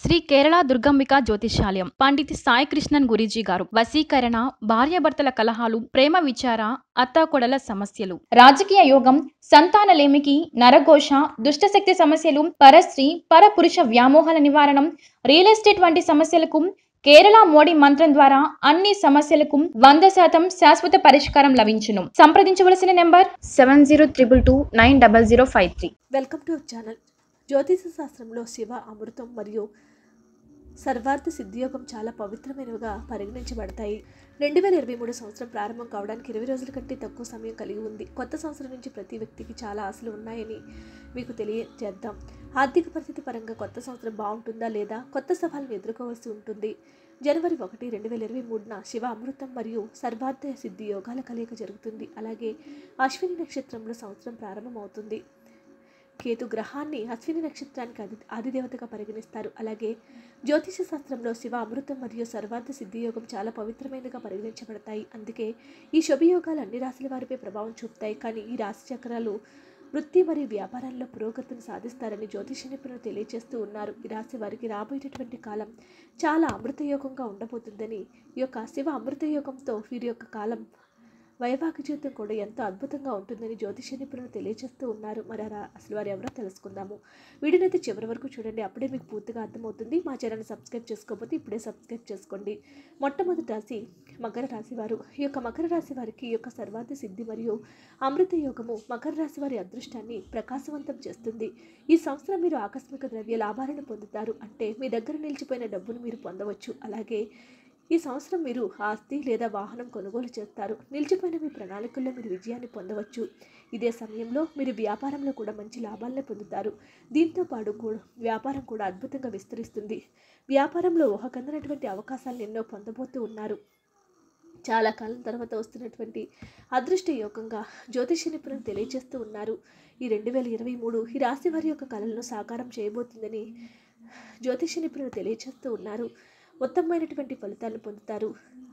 శ్రీ కేరళ దుర్గంబిక జ్యోతిష్యాలయం పండిత్ సాయి కృష్ణన్ గురీజీ గారు వశీకరణ భార్యాభర్తల కలహాలు ప్రేమ విచార అత్తాకొడల సమస్యలు రాజకీయ యోగం సంతానలేమికి నరఘోష దుష్టశక్తి సమస్యలు పరస్త్రీ పరపురుష వ్యామోహాల నివారణం రియల్ ఎస్టేట్ వంటి సమస్యలకు కేరళ మోడీ మంత్రం ద్వారా అన్ని సమస్యలకు వంద శాతం శాశ్వత పరిష్కారం లభించును సంప్రదించవలసిన number seven zero triple two nine double zero five three welcome to channel జ్యోతిష శాస్త్రంలో శివ అమృతం మరియు సర్వార్థ సిద్ధియోగం చాలా పవిత్రమైనవిగా పరిగణించబడతాయి రెండు వేల ఇరవై మూడు సంవత్సరం ప్రారంభం కావడానికి ఇరవై రోజుల కంటే తక్కువ సమయం కలిగి ఉంది కొత్త సంవత్సరం నుంచి ప్రతి వ్యక్తికి చాలా ఆశలు ఉన్నాయని మీకు తెలియజేద్దాం ఆర్థిక పరిస్థితి పరంగా కొత్త సంవత్సరం బాగుంటుందా లేదా కొత్త సవాళ్ళను ఎదుర్కోవాల్సి ఉంటుంది జనవరి ఒకటి రెండు వేల ఇరవై మూడున శివ అమృతం మరియు సర్వార్థ సిద్ధి యోగాల కలయిక జరుగుతుంది అలాగే అశ్విని నక్షత్రంలో సంవత్సరం ప్రారంభమవుతుంది కేతు గ్రహాన్ని అశ్విని నక్షత్రానికి అధి ఆదిదేవతగా పరిగణిస్తారు అలాగే జ్యోతిష శాస్త్రంలో శివ అమృతం మరియు సర్వార్థ సిద్ధియోగం చాలా పవిత్రమైనదిగా పరిగణించబడతాయి అందుకే ఈ శుభయోగాలు అన్ని రాశుల వారిపై ప్రభావం చూపుతాయి కానీ ఈ రాశి చక్రాలు వృత్తి మరియు వ్యాపారాల్లో పురోగతిని సాధిస్తారని జ్యోతిష నిపుణులు తెలియజేస్తూ ఉన్నారు ఈ రాశి వారికి రాబోయేటటువంటి కాలం చాలా అమృతయోగంగా ఉండబోతుందని ఈ యొక్క శివ అమృతయోగంతో వీరి యొక్క కాలం వైవాహిక జీవితం కూడా ఎంతో అద్భుతంగా ఉంటుందని జ్యోతిష నిపుణులు తెలియజేస్తూ ఉన్నారు మరి అలా అసలు వారు ఎవరో తెలుసుకుందాము వీడియోని అయితే చివరి వరకు చూడండి అప్పుడే మీకు పూర్తిగా అర్థమవుతుంది మా ఛానల్ని సబ్స్క్రైబ్ చేసుకోకపోతే ఇప్పుడే సబ్స్క్రైబ్ చేసుకోండి మొట్టమొదటి రాశి మకర రాశి వారు ఈ యొక్క మకర రాశి వారికి ఈ యొక్క సర్వార్థ సిద్ధి మరియు అమృత యోగము మకర రాశి వారి అదృష్టాన్ని ప్రకాశవంతం చేస్తుంది ఈ సంవత్సరం మీరు ఆకస్మిక ద్రవ్య లాభాలను పొందుతారు అంటే మీ దగ్గర నిలిచిపోయిన డబ్బును మీరు పొందవచ్చు అలాగే ఈ సంవత్సరం మీరు ఆస్తి లేదా వాహనం కొనుగోలు చేస్తారు నిలిచిపోయిన మీ ప్రణాళికల్లో మీరు విజయాన్ని పొందవచ్చు ఇదే సమయంలో మీరు వ్యాపారంలో కూడా మంచి లాభాలను పొందుతారు దీంతో పాటు కూడా వ్యాపారం కూడా అద్భుతంగా విస్తరిస్తుంది వ్యాపారంలో ఊహకందనటువంటి అవకాశాలను ఎన్నో పొందబోతూ ఉన్నారు చాలా కాలం తర్వాత వస్తున్నటువంటి అదృష్ట యోగంగా జ్యోతిష నిపుణులు తెలియజేస్తూ ఉన్నారు ఈ రెండు వేల ఇరవై మూడు ఈ రాశి వారి యొక్క కళలను సాకారం చేయబోతుందని జ్యోతిష నిపుణులు తెలియజేస్తూ ఉన్నారు ఉత్తమమైనటువంటి ఫలితాలను పొందుతారు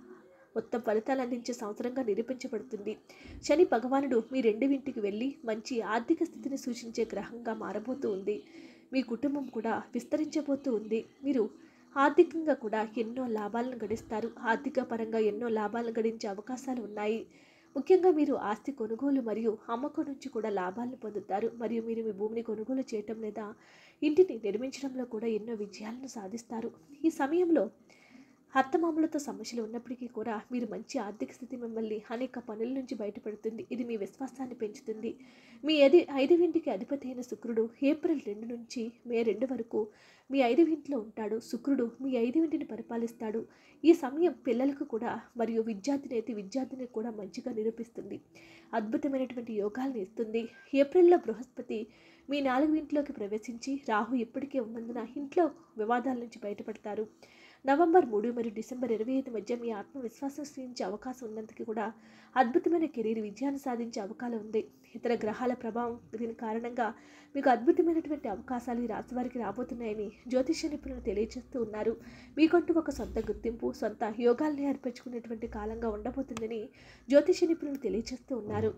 ఉత్తమ ఫలితాలు అందించే సంవత్సరంగా నిరూపించబడుతుంది శని భగవానుడు మీ రెండు ఇంటికి వెళ్ళి మంచి ఆర్థిక స్థితిని సూచించే గ్రహంగా మారబోతూ ఉంది మీ కుటుంబం కూడా విస్తరించబోతూ ఉంది మీరు ఆర్థికంగా కూడా ఎన్నో లాభాలను గడిస్తారు ఆర్థిక పరంగా ఎన్నో లాభాలను గడించే అవకాశాలు ఉన్నాయి ముఖ్యంగా మీరు ఆస్తి కొనుగోలు మరియు అమ్మకం నుంచి కూడా లాభాలను పొందుతారు మరియు మీరు మీ భూమిని కొనుగోలు చేయటం లేదా ఇంటిని నిర్మించడంలో కూడా ఎన్నో విజయాలను సాధిస్తారు ఈ సమయంలో అత్తమామలతో సమస్యలు ఉన్నప్పటికీ కూడా మీరు మంచి ఆర్థిక స్థితి మిమ్మల్ని అనేక పనుల నుంచి బయటపడుతుంది ఇది మీ విశ్వాసాన్ని పెంచుతుంది మీ ఐదు ఐదు ఇంటికి అధిపతి అయిన శుక్రుడు ఏప్రిల్ రెండు నుంచి మే రెండు వరకు మీ ఐదు ఇంట్లో ఉంటాడు శుక్రుడు మీ ఐదు ఇంటిని పరిపాలిస్తాడు ఈ సమయం పిల్లలకు కూడా మరియు విద్యార్థినేతి విద్యార్థిని కూడా మంచిగా నిరూపిస్తుంది అద్భుతమైనటువంటి యోగాలను ఇస్తుంది ఏప్రిల్లో బృహస్పతి మీ నాలుగు ఇంట్లోకి ప్రవేశించి రాహు ఇప్పటికే ఉన్నందున ఇంట్లో వివాదాల నుంచి బయటపడతారు నవంబర్ మూడు మరియు డిసెంబర్ ఇరవై ఐదు మధ్య మీ ఆత్మవిశ్వాసం క్షీణించే అవకాశం ఉన్నందుకు కూడా అద్భుతమైన కెరీర్ విజయాన్ని సాధించే అవకాశం ఉంది ఇతర గ్రహాల ప్రభావం దీని కారణంగా మీకు అద్భుతమైనటువంటి అవకాశాలు ఈ రాశి వారికి రాబోతున్నాయని జ్యోతిష నిపుణులు తెలియజేస్తూ ఉన్నారు మీకంటూ ఒక సొంత గుర్తింపు సొంత యోగాల్ని ఏర్పరచుకునేటువంటి కాలంగా ఉండబోతుందని జ్యోతిష నిపుణులు తెలియజేస్తూ ఉన్నారు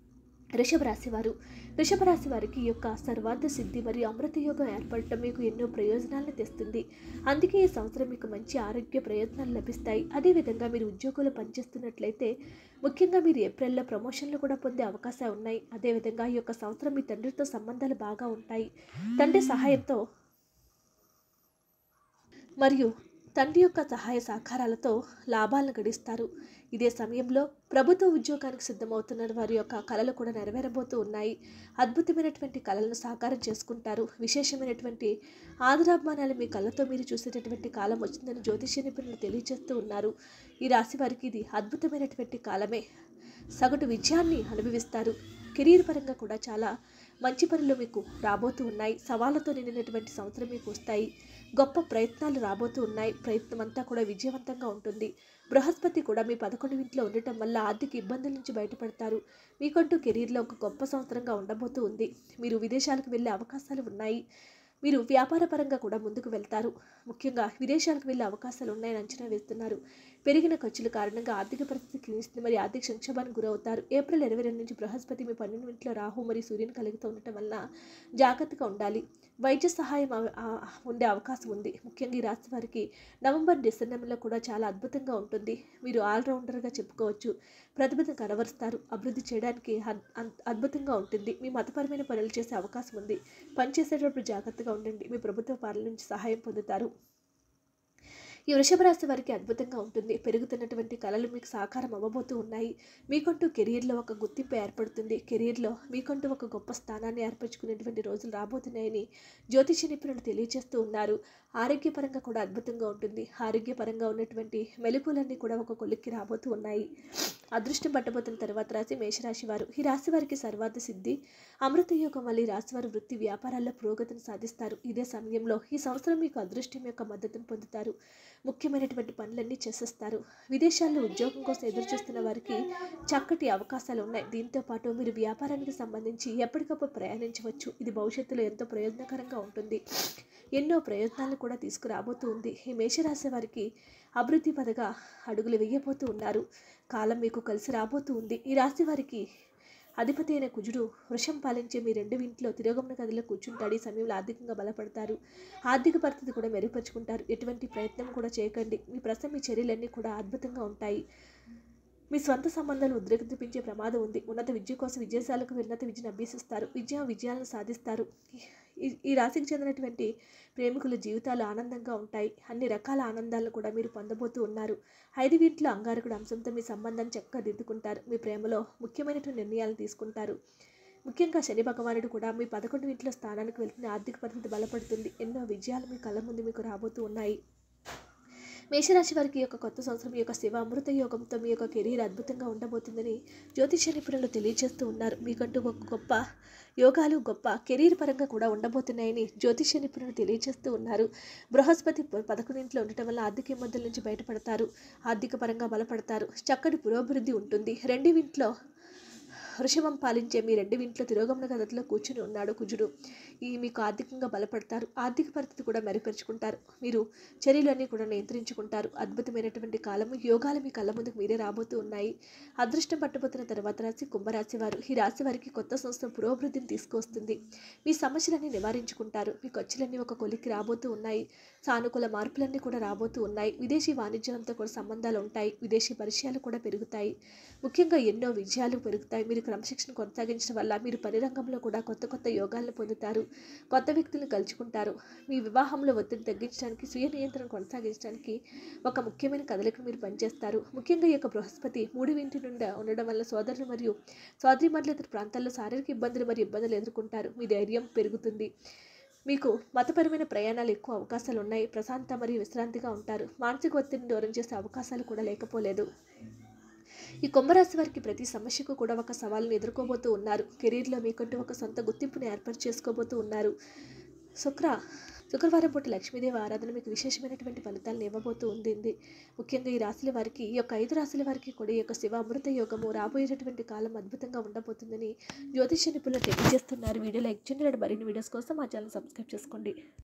వృషభ రాశి వారు వృషభ రాశి వారికి ఈ యొక్క సర్వార్థ సిద్ధి మరియు అమృత యోగం ఏర్పడటం మీకు ఎన్నో ప్రయోజనాలను తెస్తుంది అందుకే ఈ సంవత్సరం మీకు మంచి ఆరోగ్య ప్రయోజనాలు లభిస్తాయి అదేవిధంగా మీరు ఉద్యోగులు పనిచేస్తున్నట్లయితే ముఖ్యంగా మీరు ఏప్రిల్లో ప్రమోషన్లు కూడా పొందే అవకాశాలు ఉన్నాయి అదేవిధంగా ఈ యొక్క సంవత్సరం మీ తండ్రితో సంబంధాలు బాగా ఉంటాయి తండ్రి సహాయంతో మరియు తండ్రి యొక్క సహాయ సహకారాలతో లాభాలను గడిస్తారు ఇదే సమయంలో ప్రభుత్వ ఉద్యోగానికి సిద్ధమవుతున్న వారి యొక్క కళలు కూడా నెరవేరబోతూ ఉన్నాయి అద్భుతమైనటువంటి కళలను సాకారం చేసుకుంటారు విశేషమైనటువంటి ఆదరాభిమానాలు మీ కళ్ళతో మీరు చూసేటటువంటి కాలం వచ్చిందని జ్యోతిష నిపుణులు తెలియజేస్తూ ఉన్నారు ఈ రాశి వారికి ఇది అద్భుతమైనటువంటి కాలమే సగటు విజయాన్ని అనుభవిస్తారు కెరీర్ పరంగా కూడా చాలా మంచి పనులు మీకు రాబోతూ ఉన్నాయి సవాళ్ళతో నిండినటువంటి సంవత్సరం మీకు వస్తాయి గొప్ప ప్రయత్నాలు రాబోతూ ఉన్నాయి ప్రయత్నం అంతా కూడా విజయవంతంగా ఉంటుంది బృహస్పతి కూడా మీ పదకొండు ఇంట్లో ఉండటం వల్ల ఆర్థిక ఇబ్బందుల నుంచి బయటపడతారు మీకంటూ కెరీర్లో ఒక గొప్ప సంవత్సరంగా ఉండబోతూ ఉంది మీరు విదేశాలకు వెళ్ళే అవకాశాలు ఉన్నాయి మీరు వ్యాపార పరంగా కూడా ముందుకు వెళ్తారు ముఖ్యంగా విదేశాలకు వెళ్ళే అవకాశాలు ఉన్నాయని అంచనా వేస్తున్నారు పెరిగిన ఖర్చుల కారణంగా ఆర్థిక పరిస్థితి క్షీణిస్తుంది మరి ఆర్థిక సంక్షోభానికి గురవుతారు ఏప్రిల్ ఇరవై రెండు నుంచి బృహస్పతి మీ పన్నెండు ఇంట్లో రాహు మరియు సూర్యుని కలుగుతూ ఉండటం వలన జాగ్రత్తగా ఉండాలి వైద్య సహాయం అవ- ఆ- ఉండే అవకాశం ఉంది ముఖ్యంగా ఈ రాశి వారికి నవంబర్ డిసెంబర్లో కూడా చాలా అద్భుతంగా ఉంటుంది మీరు ఆల్రౌండర్గా చెప్పుకోవచ్చు ప్రతిభను కనబరుస్తారు అభివృద్ధి చేయడానికి అద్- అద్- అద్భుతంగా ఉంటుంది మీ మతపరమైన పనులు చేసే అవకాశం ఉంది పని చేసేటప్పుడు జాగ్రత్తగా ఉండండి మీ ప్రభుత్వ పాలన నుంచి సహాయం పొందుతారు ఈ వృషభ రాశి వారికి అద్భుతంగా ఉంటుంది పెరుగుతున్నటువంటి కళలు మీకు సాకారం అవ్వబోతూ ఉన్నాయి మీకంటూ కెరీర్లో ఒక గుర్తింపు ఏర్పడుతుంది కెరీర్లో మీకంటూ ఒక గొప్ప స్థానాన్ని ఏర్పరచుకునేటువంటి రోజులు రాబోతున్నాయని జ్యోతిష నిపుణులు తెలియజేస్తూ ఉన్నారు ఆరోగ్యపరంగా కూడా అద్భుతంగా ఉంటుంది ఆరోగ్యపరంగా ఉన్నటువంటి మెలుపులన్నీ కూడా ఒక కొలిక్కి రాబోతూ ఉన్నాయి అదృష్టం పట్టబోతున్న తర్వాత రాశి మేషరాశి వారు ఈ రాశి వారికి సర్వార్థ సిద్ధి అమృత యోగం వల్ల ఈ రాశి వారు వృత్తి వ్యాపారాల్లో పురోగతిని సాధిస్తారు ఇదే సమయంలో ఈ సంవత్సరం మీకు అదృష్టం యొక్క మద్దతును పొందుతారు ముఖ్యమైనటువంటి పనులన్నీ చేసేస్తారు విదేశాల్లో ఉద్యోగం కోసం ఎదురు చూస్తున్న వారికి చక్కటి అవకాశాలు ఉన్నాయి దీంతో పాటు మీరు వ్యాపారానికి సంబంధించి ఎప్పటికప్పుడు ప్రయాణించవచ్చు ఇది భవిష్యత్తులో ఎంతో ప్రయోజనకరంగా ఉంటుంది ఎన్నో ప్రయోజనాలు కూడా తీసుకురాబోతూ ఉంది ఈ మేషరాశి వారికి అభివృద్ధి పదగా అడుగులు వేయబోతూ ఉన్నారు కాలం మీకు కలిసి రాబోతూ ఉంది ఈ రాశి వారికి అధిపతి అయిన కుజుడు వృషం పాలించే మీ రెండు ఇంట్లో తిరోగమన గదిలో కూర్చుంటాడు ఈ సమయంలో ఆర్థికంగా బలపడతారు ఆర్థిక పరిస్థితి కూడా మెరుగుపరుచుకుంటారు ఎటువంటి ప్రయత్నం కూడా చేయకండి మీ ప్రస్తుతం మీ చర్యలన్నీ కూడా అద్భుతంగా ఉంటాయి మీ స్వంత సంబంధాలు ఉద్రేకం చూపించే ప్రమాదం ఉంది ఉన్నత విద్య కోసం విదేశాలకు ఉన్నత విద్యను అభ్యసిస్తారు విద్య విజయాలను సాధిస్తారు ఈ- ఈ రాశికి చెందినటువంటి ప్రేమికుల జీవితాలు ఆనందంగా ఉంటాయి అన్ని రకాల ఆనందాలను కూడా మీరు పొందబోతూ ఉన్నారు ఐదు వీటిలో అంగారకుడు అంశంతో మీ సంబంధాన్ని చక్కగా దిద్దుకుంటారు మీ ప్రేమలో ముఖ్యమైనటువంటి నిర్ణయాలు తీసుకుంటారు ముఖ్యంగా శని భగవానుడు కూడా మీ పదకొండు ఇంట్లో స్థానానికి వెళ్తున్న ఆర్థిక పరిస్థితి బలపడుతుంది ఎన్నో విజయాలు మీ కళ్ళ ముందు మీకు రాబోతూ ఉన్నాయి మేషరాశి వారికి ఈ యొక్క కొత్త సంవత్సరం ఈ యొక్క శివ అమృత యోగంతో మీ యొక్క కెరీర్ అద్భుతంగా ఉండబోతుందని జ్యోతిష నిపుణులు తెలియజేస్తూ ఉన్నారు మీకంటూ ఒక గొప్ప యోగాలు గొప్ప కెరీర్ పరంగా కూడా ఉండబోతున్నాయని జ్యోతిష నిపుణులు తెలియజేస్తూ ఉన్నారు బృహస్పతి ప- పదకొండింట్లో ఉండటం వల్ల ఆర్థిక ఇబ్బందుల నుంచి బయటపడతారు ఆర్థిక పరంగా బలపడతారు చక్కటి పురోభివృద్ధి ఉంటుంది రెండు ఇంట్లో వృషభం పాలించే మీ రెండు ఇంట్లో తిరోగమన గదలో కూర్చుని ఉన్నాడు కుజుడు ఈ మీకు ఆర్థికంగా బలపడతారు ఆర్థిక పరిస్థితి కూడా మెరుగుపరుచుకుంటారు మీరు చర్యలన్నీ కూడా నియంత్రించుకుంటారు అద్భుతమైనటువంటి కాలము యోగాలు మీ కళ్ళ ముందుకు మీరే రాబోతూ ఉన్నాయి అదృష్టం పట్టబోతున్న తర్వాత రాశి కుంభరాశి వారు ఈ రాశి వారికి కొత్త సంవత్సరం పురోభివృద్ధిని తీసుకొస్తుంది మీ సమస్యలన్నీ నివారించుకుంటారు మీ ఖర్చులన్నీ ఒక కొలిక్కి రాబోతూ ఉన్నాయి సానుకూల మార్పులన్నీ కూడా రాబోతూ ఉన్నాయి విదేశీ వాణిజ్యంతో కూడా సంబంధాలు ఉంటాయి విదేశీ పరిచయాలు కూడా పెరుగుతాయి ముఖ్యంగా ఎన్నో విజయాలు పెరుగుతాయి మీరు క్రమశిక్షణ కొనసాగించడం వల్ల మీరు పని రంగంలో కూడా కొత్త కొత్త యోగాలను పొందుతారు కొత్త వ్యక్తులను కలుసుకుంటారు మీ వివాహంలో ఒత్తిడి తగ్గించడానికి స్వీయ నియంత్రణ కొనసాగించడానికి ఒక ముఖ్యమైన కదలికను మీరు పనిచేస్తారు ముఖ్యంగా ఈ యొక్క బృహస్పతి మూడు ఇంటి నుండి ఉండడం వల్ల సోదరులు మరియు సోదరిమణులు ఇతర ప్రాంతాల్లో శారీరక ఇబ్బందులు మరియు ఇబ్బందులు ఎదుర్కొంటారు మీ ధైర్యం పెరుగుతుంది మీకు మతపరమైన ప్రయాణాలు ఎక్కువ అవకాశాలు ఉన్నాయి ప్రశాంత మరియు విశ్రాంతిగా ఉంటారు మానసిక ఒత్తిడిని దూరం చేసే అవకాశాలు కూడా లేకపోలేదు ఈ కుంభరాశి వారికి ప్రతి సమస్యకు కూడా ఒక సవాలును ఎదుర్కోబోతూ ఉన్నారు కెరీర్లో మీకంటూ ఒక సొంత గుర్తింపుని ఏర్పాటు చేసుకోబోతూ ఉన్నారు శుక్ర శుక్రవారం పూట లక్ష్మీదేవి ఆరాధన మీకు విశేషమైనటువంటి ఫలితాలను ఇవ్వబోతూ ఉంది ముఖ్యంగా ఈ రాశుల వారికి ఈ యొక్క ఐదు రాశుల వారికి కూడా ఈ యొక్క శివ అమృత యోగము రాబోయేటటువంటి కాలం అద్భుతంగా ఉండబోతుందని జ్యోతిష నిపుణులు తెలియజేస్తున్నారు వీడియో లైక్ చేయండి మరిన్ని వీడియోస్ కోసం మా ఛానల్ సబ్స్క్రైబ్ చేసుకోండి